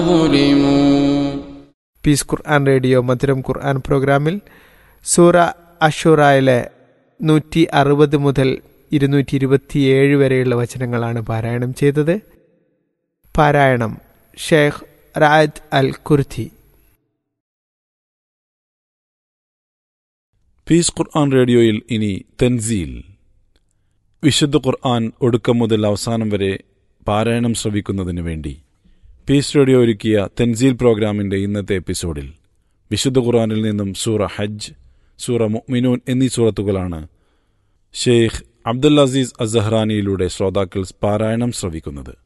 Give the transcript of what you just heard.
ظلموا piece ഖുർആൻ radio മധുരം ഖുർആൻ പ്രോഗ്രാമിൽ സൂറ അഷുറായിലെ നൂറ്റി അറുപത് മുതൽ ഇരുന്നൂറ്റി ഇരുപത്തിയേഴ് വരെയുള്ള വചനങ്ങളാണ് പാരായണം ചെയ്തത് പാരായണം ഷേഖ് റായത്ത് അൽ കുർത്തി പീസ് ഖുർആൻ റേഡിയോയിൽ ഇനി തെൻസീൽ വിശുദ്ധ ഖുർആൻ ഒടുക്കം മുതൽ അവസാനം വരെ പാരായണം ശ്രവിക്കുന്നതിന് വേണ്ടി പീസ് റേഡിയോ ഒരുക്കിയ തെൻസീൽ പ്രോഗ്രാമിന്റെ ഇന്നത്തെ എപ്പിസോഡിൽ വിശുദ്ധ ഖുർആനിൽ നിന്നും സൂറ ഹജ്ജ് സൂറ മുഅ്മിനൂൻ എന്നീ സൂറത്തുകളാണ് ഷെയ്ഖ് അബ്ദുൽ അസീസ് അസഹ്റാനിയിലൂടെ ശ്രോതാക്കൾ പാരായണം ശ്രവിക്കുന്നത്